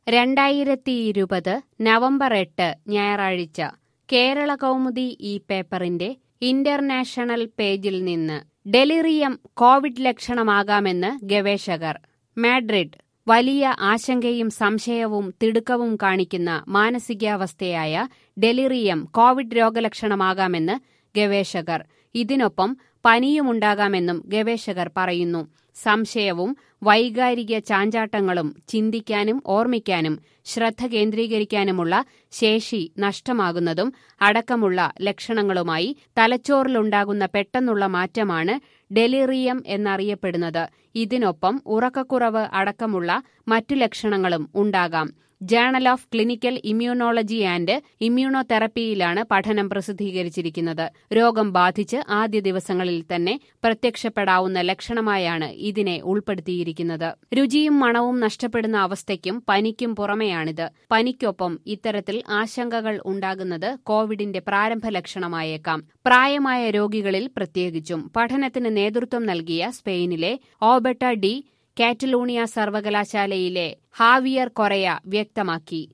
രണ്ടായിരത്തി ഇരുപത് നവംബർ എട്ട് ഞായറാഴ്ച കേരള കൗമുദി ഈ പേപ്പറിന്റെ ഇന്റർനാഷണൽ പേജിൽ നിന്ന് ഡെലിറിയം കോവിഡ് ലക്ഷണമാകാമെന്ന് ഗവേഷകർ മാഡ്രിഡ് വലിയ ആശങ്കയും സംശയവും തിടുക്കവും കാണിക്കുന്ന മാനസികാവസ്ഥയായ ഡെലിറിയം കോവിഡ് രോഗലക്ഷണമാകാമെന്ന് ഗവേഷകർ ഇതിനൊപ്പം പനിയുമുണ്ടാകാമെന്നും ഗവേഷകർ പറയുന്നു സംശയവും വൈകാരിക ചാഞ്ചാട്ടങ്ങളും ചിന്തിക്കാനും ഓർമ്മിക്കാനും ശ്രദ്ധ കേന്ദ്രീകരിക്കാനുമുള്ള ശേഷി നഷ്ടമാകുന്നതും അടക്കമുള്ള ലക്ഷണങ്ങളുമായി തലച്ചോറിലുണ്ടാകുന്ന പെട്ടെന്നുള്ള മാറ്റമാണ് ഡെലിറിയം എന്നറിയപ്പെടുന്നത് ഇതിനൊപ്പം ഉറക്കക്കുറവ് അടക്കമുള്ള മറ്റു ലക്ഷണങ്ങളും ഉണ്ടാകാം journal of clinical immunology and ഇമ്മ്യൂണോതെറപ്പിയിലാണ് പഠനം പ്രസിദ്ധീകരിച്ചിരിക്കുന്നത് രോഗം ബാധിച്ച് ആദ്യ ദിവസങ്ങളിൽ തന്നെ പ്രത്യക്ഷപ്പെടാവുന്ന ലക്ഷണമായാണ് ഇതിനെ ഉൾപ്പെടുത്തിയിരിക്കുന്നത് രുചിയും മണവും നഷ്ടപ്പെടുന്ന അവസ്ഥയ്ക്കും പനിക്കും പുറമെയാണിത് പനിക്കൊപ്പം ഇത്തരത്തിൽ ആശങ്കകൾ ഉണ്ടാകുന്നത് കോവിഡിന്റെ പ്രാരംഭ ലക്ഷണമായേക്കാം പ്രായമായ രോഗികളിൽ പ്രത്യേകിച്ചും പഠനത്തിന് നേതൃത്വം നൽകിയ സ്പെയിനിലെ ഓബട്ട ഡി കാറ്റലൂണിയ സർവകലാശാലയിലെ ഹാവിയർ കൊറയ വ്യക്തമാക്കി